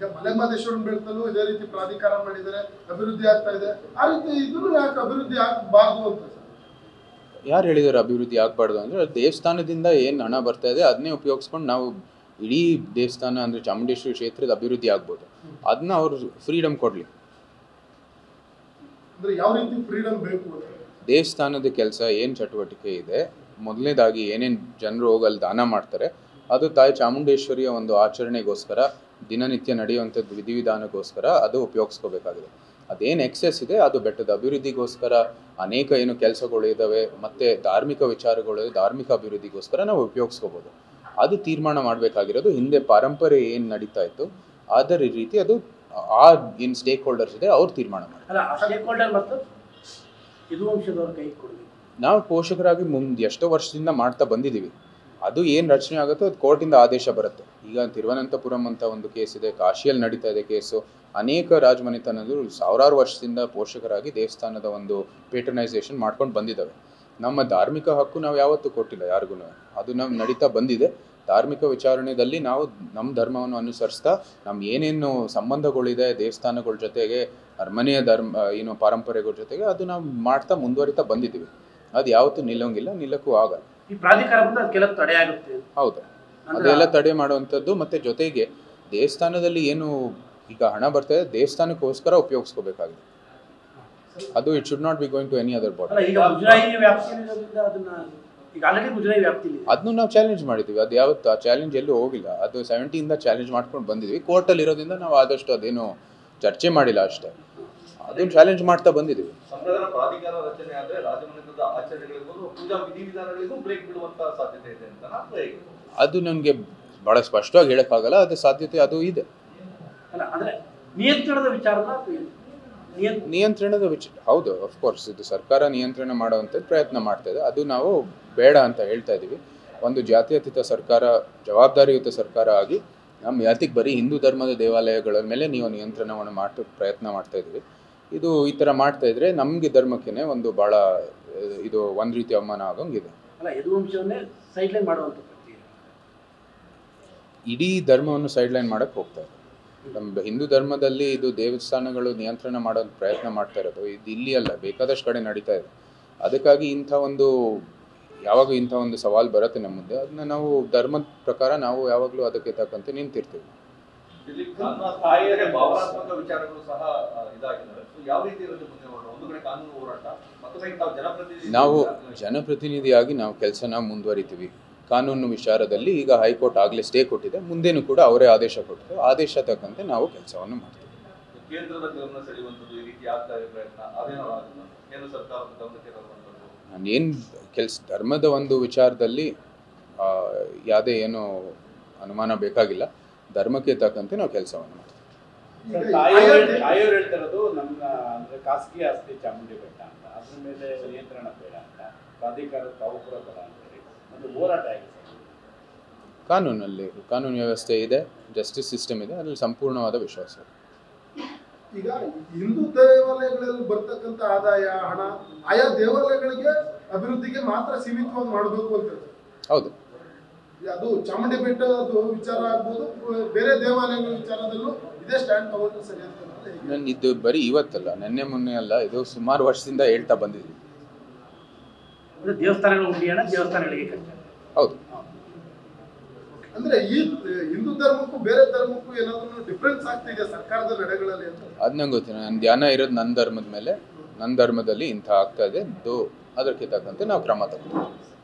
ಈಗ ಮಲೆಮಹದೇಶ್ವರನ ಬೆಳ್ತಲ್ಲೂ ಇದೇ ರೀತಿ ಪ್ರಾಧಿಕಾರ ಮಾಡಿದ್ದಾರೆ ಅಭಿವೃದ್ಧಿ ಆಗ್ತಾ ಇದೆ ಆ ರೀತಿ ಇದನ್ನು ಯಾಕೆ ಅಭಿವೃದ್ಧಿ ಆಗಬಾರ್ದು ಅಂತ ಸರ್ ಯಾರು ಹೇಳಿದಾರೆ ಅಭಿವೃದ್ಧಿ ಆಗಬಾರ್ದು ಅಂದರೆ ದೇವಸ್ಥಾನದಿಂದ ಏನು ಹಣ ಬರ್ತಾ ಇದೆ ಅದನ್ನೇ ಉಪಯೋಗಿಸ್ಕೊಂಡು ನಾವು ಇಡೀ ದೇವಸ್ಥಾನ ಅಂದರೆ ಚಾಮುಂಡೇಶ್ವರಿ ಕ್ಷೇತ್ರದ ಅಭಿವೃದ್ಧಿ ಆಗ್ಬೋದು ಅದನ್ನ ಅವರು ಫ್ರೀಡಮ್ ಕೊಡಲಿ ಅಂದ್ರೆ ಯಾವ ರೀತಿ ಫ್ರೀಡಮ್ ಬೇಕು ಅಂತ ದೇವಸ್ಥಾನದ ಕೆಲಸ ಏನು ಚಟುವಟಿಕೆ ಇದೆ ಮೊದಲನೇದಾಗಿ ಏನೇನು ಜನರು ಹೋಗಿ ಅಲ್ಲಿ ದಾನ ಮಾಡ್ತಾರೆ ಅದು ತಾಯಿ ಚಾಮುಂಡೇಶ್ವರಿಯ ಒಂದು ಆಚರಣೆಗೋಸ್ಕರ ದಿನನಿತ್ಯ ನಡೆಯುವಂಥದ್ದು ವಿಧಿವಿಧಾನಕ್ಕೋಸ್ಕರ ಅದು ಉಪಯೋಗಿಸ್ಕೋಬೇಕಾಗಿದೆ ಅದೇನು ಎಕ್ಸೆಸ್ ಇದೆ ಅದು ಬೆಟ್ಟದ ಅಭಿವೃದ್ಧಿಗೋಸ್ಕರ ಅನೇಕ ಏನು ಕೆಲಸಗಳು ಇದ್ದಾವೆ ಮತ್ತು ಧಾರ್ಮಿಕ ವಿಚಾರಗಳು ಧಾರ್ಮಿಕ ಅಭಿವೃದ್ಧಿಗೋಸ್ಕರ ನಾವು ಉಪಯೋಗಿಸ್ಕೋಬೋದು ಅದು ತೀರ್ಮಾನ ಮಾಡಬೇಕಾಗಿರೋದು ಹಿಂದೆ ಪಾರಂಪರೆ ಏನು ನಡೀತಾ ಇತ್ತು ಅದರ ರೀತಿ ಅದು ಆ ಏನು ಸ್ಟೇಕ್ ಹೋಲ್ಡರ್ಸ್ ಇದೆ ಅವ್ರು ತೀರ್ಮಾನ ಮಾಡಿ ಅಲ್ಲ ಆ ಸ್ಟೇಕ್ ಹೋಲ್ಡರ್ ಮತ್ತು ಇದು ವಂಶದವ್ರ ಕೈ ಕೊಡಬೇಕು ನಾವು ಪೋಷಕರಾಗಿ ಮುಂದೆ ಎಷ್ಟೋ ವರ್ಷದಿಂದ ಮಾಡ್ತಾ ಬಂದಿದ್ದೀವಿ ಅದು ಏನು ರಚನೆ ಆಗುತ್ತೋ ಅದು ಕೋರ್ಟಿಂದ ಆದೇಶ ಬರುತ್ತೆ ಈಗ ತಿರುವನಂತಪುರಂ ಅಂತ ಒಂದು ಕೇಸ್ ಇದೆ ಕಾಶಿಯಲ್ಲಿ ನಡೀತಾ ಇದೆ ಕೇಸು ಅನೇಕ ರಾಜಮನೆತನಗಳು ಸಾವಿರಾರು ವರ್ಷದಿಂದ ಪೋಷಕರಾಗಿ ದೇವಸ್ಥಾನದ ಒಂದು ಪೇಟರ್ನೈಸೇಷನ್ ಮಾಡ್ಕೊಂಡು ಬಂದಿದ್ದಾವೆ ನಮ್ಮ ಧಾರ್ಮಿಕ ಹಕ್ಕು ನಾವು ಯಾವತ್ತೂ ಕೊಟ್ಟಿಲ್ಲ ಯಾರಿಗೂ ಅದು ನಾವು ನಡೀತಾ ಬಂದಿದೆ ಧಾರ್ಮಿಕ ವಿಚಾರಣೆಯಲ್ಲಿ ನಾವು ನಮ್ಮ ಧರ್ಮವನ್ನು ಅನುಸರಿಸ್ತಾ ನಮ್ಮ ಏನೇನು ಸಂಬಂಧಗಳಿದೆ ದೇವಸ್ಥಾನಗಳ ಜೊತೆಗೆ ಅರಮನೆಯ ಧರ್ಮ ಏನು ಪಾರಂಪರೆಗಳ ಜೊತೆಗೆ ಅದು ನಾವು ಮಾಡ್ತಾ ಮುಂದುವರಿತಾ ಬಂದಿದ್ದೀವಿ ಅದು ಯಾವತ್ತೂ ನಿಲ್ಲೋಂಗಿಲ್ಲ ನಿಲ್ಲಕ್ಕೂ ಆಗಲ್ಲ ಈ ಪ್ರಾಧಿಕಾರ ಬಂದು ಅದಕ್ಕೆಲ್ಲ ತಡೆ ಆಗುತ್ತೆ ಹೌದು ಅಂದ್ರೆ- ಅದೆಲ್ಲ ತಡೆ ಮಾಡುವಂಥದ್ದು ಮತ್ತೆ ಜೊತೆಗೆ ದೇವಸ್ಥಾನದಲ್ಲಿ ಏನು ಈಗ ಹಣ ಬರ್ತದೆ ದೇವಸ್ಥಾನಕ್ಕೋಸ್ಕರ ಉಪಯೋಗಿಸ್ಕೋಬೇಕಾಗಿದೆ ಅದು it should not be going to any other body ಅಲ್ಲ ಈಗ ಮುಜರಾಯಿ ವ್ಯಾಪ್ತಿಯಲ್ಲಿ ಇರೋದ್ರಿಂದ ಅದನ್ನ ಈಗ ಆಲ್ರೆಡಿ ಮುಜರಾಯಿ ವ್ಯಾಪ್ತಿಯಲ್ಲಿ ಇದೆ. ಅದನ್ನು ನಾವು ಚಾಲೆಂಜ್ ಮಾಡಿದ್ದೀವಿ ಅದು ಯಾವತ್ತು ಆ ಚಾಲೆಂಜ್ ಎಲ್ಲೂ ಹೋಗಿಲ್ಲ ಅದು ಸೆವೆಂಟಿಯಿಂದ ಚಾಲೆಂಜ್ ಮಾಡ್ಕೊಂಡು ಬಂದಿದ್ವಿ ಕೋರ್ಟಲ್ಲಿ ಇರೋದ್ರಿಂದ ನಾವು ಆದಷ್ಟು ಅದೇನು ಚರ್ಚೆ ಮಾಡಿಲ್ಲ ಅಷ್ಟೇ ಅದನ್ನು ಚಾಲೆಂಜ್ ಮಾಡ್ತಾ ಬಂದಿದ್ದೀವಿ ಸಂಪ್ರದಾಯ ಪ್ರಾಧಿಕಾರ ರಚನೆ ಆದ್ರೆ ರಾಜಮನೆತನದ ಆಚರಣೆಗಳಿರ್ಬೋದು ಪೂಜಾ ವಿಧಿವಿಧಾನಗಳಿಗೂ ಬ್ರೇಕ್ ಬಿಡುವಂತ ಸಾಧ್ಯತೆ ಇದೆ ಅಂತ ಅಥವಾ ಹೇಗೆ ಅದು ನನಗೆ ಭಾಳ ಸ್ಪಷ್ಟವಾಗಿ ಹೇಳೋಕ್ಕಾಗಲ್ಲ ಅದು ಸಾಧ್ಯತೆ ಅದು ಇದೆ ಅಲ್ಲ ಅಂದ್ರೆ ನಿಯಂತ್ರಣದ ವಿಚಾರದ ನಿಯಂತ್ರ ನಿಯಂತ್ರಣದ ವಿಚ ಹೌದು ಅಫ್ಕೋರ್ಸ್ ಇದು ಸರ್ಕಾರ ನಿಯಂತ್ರಣ ಮಾಡುವಂಥದ್ದು ಪ್ರಯತ್ನ ಮಾಡ್ತಾ ಇದೆ ಅದು ನಾವು ಬೇಡ ಅಂತ ಹೇಳ್ತಾ ಇದ್ದೀವಿ ಒಂದು ಜಾತ್ಯತೀತ ಸರ್ಕಾರ ಜವಾಬ್ದಾರಿಯುತ ಸರ್ಕಾರ ಆಗಿ ನಮ್ಮ ಜಾತಿಗೆ ಬರೀ ಹಿಂದೂ ಧರ್ಮದ ದೇವಾಲಯಗಳ ಮೇಲೆ ನೀವು ನಿಯಂತ್ರಣವನ್ನು ಮಾಡ ಪ್ರಯತ್ನ ಮಾಡ್ತಾ ಇದ್ದೀವಿ ಇದು ಈ ಥರ ಮಾಡ್ತಾ ಇದ್ರೆ ನಮಗೆ ಧರ್ಮಕ್ಕೇ ಒಂದು ಭಾಳ ಇದು ಒಂದು ರೀತಿ ಅವಮಾನ ಆಗೋಂಗಿದೆ ಅಲ್ಲ ಯದುವಂಶವನ್ನೇ ಸೈಡ್ ಲೈನ್ ಮಾಡುವಂತ ಪ್ರಕ್ರಿಯೆ ಇಡೀ ಧರ್ಮವನ್ನು ಸೈಡ್ಲೈನ್ ಮಾಡಕ್ಕೆ ಹೋಗ್ತಾ ಇದೆ ನಮ್ಮ ಹಿಂದೂ ಧರ್ಮದಲ್ಲಿ ಇದು ದೇವಸ್ಥಾನಗಳು ನಿಯಂತ್ರಣ ಮಾಡೋ ಪ್ರಯತ್ನ ಮಾಡ್ತಾ ಇರೋದು ಇದು ಇಲ್ಲಿ ಅಲ್ಲ ಬೇಕಾದಷ್ಟು ಕಡೆ ನಡೀತಾ ಇದೆ ಅದಕ್ಕಾಗಿ ಇಂಥ ಒಂದು ಯಾವಾಗ ಇಂಥ ಒಂದು ಸವಾಲು ಬರುತ್ತೆ ನಮ್ಮ ಮುಂದೆ ಅದನ್ನ ನಾವು ಧರ್ಮದ ಪ್ರಕಾರ ನಾವು ಯಾವಾಗಲೂ ಅದಕ್ಕೆ ತಕ್ಕಂತೆ ನಿಂತಿರ್ತೀವಿ ಇಲ್ಲಿ ಕಾನೂನು ತಾಯಿಯರೇ ಭಾವನಾತ್ಮಕ ವಿಚಾರಗಳು ಸಹ ಆ, ಇದಾಗಿದ್ದಾವೆ So, ಯಾವ ರೀತಿ ಇರುತ್ತೆ ಮುಂದೆ ಹೋರಾಟ? ಒಂದು ಕಡೆ ಕಾನೂನು ಹೋರಾಟ ಮತ್ತೊಂದು ಕಡೆ ತಾವು ಜನಪ್ರತಿನಿಧಿ ನಾವು ಜನಪ್ರತಿನಿಧಿಯಾಗಿ ನಾವು ಕೆಲಸನ ಮುಂದುವರಿತೀವಿ ಕಾನೂನು ವಿಚಾರದಲ್ಲಿ ಈಗ ಹೈಕೋರ್ಟ್ ಆಗಲೇ ಸ್ಟೇ ಕೊಟ್ಟಿದೆ ಮುಂದೇನು ಕೂಡ ಅವರೇ ಆದೇಶ ಕೊಟ್ಟಿದೆ ಆದೇಶ ತಕ್ಕಂತೆ ನಾವು ಕೆಲಸವನ್ನು ಮಾಡ್ತೀವಿ ಕೇಂದ್ರದ ಗಮನ ಸೆಳೆಯುವಂಥದ್ದು ಈ ರೀತಿ ಆಗ್ತಾ ಇದೆ ಪ್ರಯತ್ನ ಅದೇನೋ ಆಗುತ್ತಾ? ಕೇಂದ್ರ ಸರ್ಕಾರದ ಗಮನಕ್ಕೆ ತರುವಂಥದ್ದು ನಾನೇನು ಕೆಲಸ ಧರ್ಮದ ಒಂದು ವಿಚಾರದಲ್ಲಿ ಆ, ಯಾವುದೇ ಏನು ಅನುಮಾನ ಬೇಕಾಗಿಲ್ಲ ಧರ್ಮಕ್ಕೆ ತಕ್ಕಂತೆ ನಾವು ಕೆಲಸವನ್ನು ಮಾಡ್ತೀವಿ ಈಗ ತಾಯಿಯವರು ಆಯಾ- ತಾಯಿಯವರು ಹೇಳ್ತಿರೋದು ನಮ್ಮ ಅಂದ್ರೆ ಖಾಸಗಿ ಆಸ್ತಿ ಚಾಮುಂಡಿ ಬೆಟ್ಟ ಅಂತ ಅದ್ರ ಮೇಲೆ ನಿಯಂತ್ರಣ ಬೇಡ ಅಂತ ಪ್ರಾಧಿಕಾರ ತಾವು ಕೂಡ ಬೇಡ ಅಂತೇಳಿ ಒಂದು ಹೋರಾಟ ಆಗಿದೆ ಸರ್. ಕಾನೂನಲ್ಲಿ ಕಾನೂನು ವ್ಯವಸ್ಥೆ ಇದೆ ಜಸ್ಟಿಸ್ ಸಿಸ್ಟಮ್ ಇದೆ ಅದರಲ್ಲಿ ಸಂಪೂರ್ಣವಾದ ವಿಶ್ವಾಸ ಇದೆ. ಈಗ ಹಿಂದೂ ದೇವಾಲಯಗಳಲ್ಲಿ ಬರ್ತಕ್ಕಂಥ ಆದಾಯ ಹಣ ಆಯಾ ದೇವಾಲಯಗಳಿಗೆ ಅಭಿವೃದ್ಧಿಗೆ ಮಾತ್ರ ಸೀಮಿತವಾಗಿ ಮಾಡಬೇಕು ಅಂತ ಹೇಳ್ತಾರೆ. ಹೌದು ಅದು ಚಾಮುಂಡಿ ಬೆಟ್ಟದ ವಿಚಾರ ಆಗ್ಬೋದು ಬೇರೆ ದೇವಾಲಯಗಳ ವಿಚಾರದಲ್ಲೂ ಇದೇ ಸ್ಟ್ಯಾಂಡ್ ತಗೊಂಡ್ರೆ ಸರಿ ಅಂತ ಅನ್ನೋದು ಹೇಗೆ? ನಾನು ಇದು ಬರೀ ಇವತ್ತಲ್ಲ ನಿನ್ನೆ ಮೊನ್ನೆ ಅಲ್ಲ ಇದು ಸುಮಾರು ವರ್ಷದಿಂದ ಹೇಳ್ತಾ ಬಂದಿದ್ದೀವಿ ಅಂದ್ರೆ ದೇವಸ್ಥಾನಗಳ ಉಂಡಿ ಹಣ ದೇವಸ್ಥಾನಗಳಿಗೆ ಖರ್ಚು ಹೌದು ಅಂದ್ರೆ ಈ ಹಿಂದೂ ಧರ್ಮಕ್ಕೂ ಬೇರೆ ಧರ್ಮಕ್ಕೂ ಏನಾದ್ರು ಡಿಫ್ರೆನ್ಸ್ ಆಗ್ತಿದೆ ಸರ್ಕಾರದ ನಡೆಗಳಲ್ಲಿ ಅಂತ ಅದು ನಂಗೆ ಗೊತ್ತಿಲ್ಲ ನನ್ನ ಧ್ಯಾನ ಇರೋದು ನನ್ನ ಧರ್ಮದ ಮೇಲೆ ನನ್ನ ಧರ್ಮದಲ್ಲಿ ಇಂಥ ಆಗ್ತಾ ಇದೆ ಇದು ಅದಕ್ಕೆ ತಕ್ಕಂತೆ ನಾವು ಕ್ರಮ ತಗೊಳ್ತೀವಿ